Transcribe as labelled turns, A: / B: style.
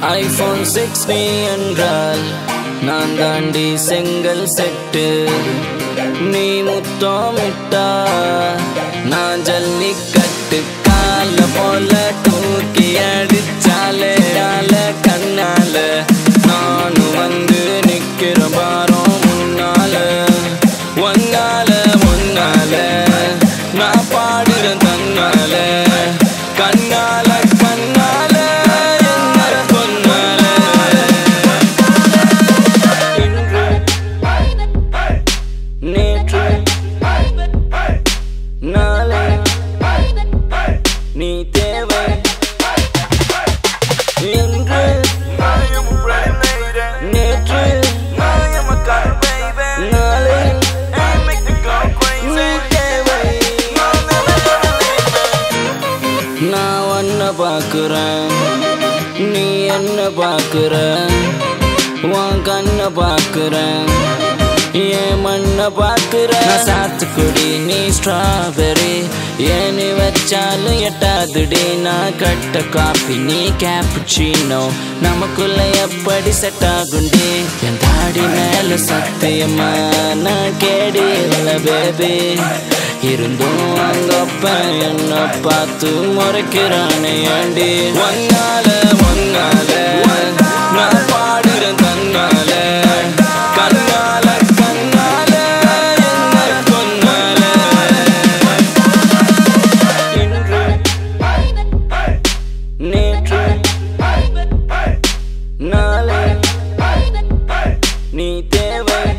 A: iPhone six நீ என்றால் நான் தாண்டி செங்கல் செட்டு நீ முத்தமிட்டா நான் ஜல்லிக்கட்டு கால போல தூக்கி அடிச்சாலே ஆல கண்ணால நானும் வந்து நிக்கிற பாரோ முன்னால ஒன்னால ஒன்னால நான் பாடுறேன் தன்னால கண்ணால கண்ணால என்ன கொன்னால இன்று நேற்று நாளை நீ தேவை இன்று நேற்று நாளை நீ தேவை நான் ஒன்ன பாக்குறேன் நீ என்ன பாக்குற உன் கண்ண பாக்குறேன் என் மண்ண பாக்குற நான் சாத்துக்குடி நீ ஸ்ட்ராபெரி ஏனி வச்சாலும் எட்டாதுடி நான் கட்ட காப்பி நீ கேப்புச்சினோ நமக்குள்ள எப்படி செட் ஆகுண்டி என் தாடி மேல சத்தியமா நான் கேடி இல்லை பேபி இருந்தும் அங்கப்ப என்ன பார்த்து முறைக்கிறானே ஆண்டி ஒன்னால ஒன்னால நான் பாடுறேன் தன்னால கண்ணால கண்ணால என்ன கொன்னால இன்று நேற்று நாளை நீ தேவை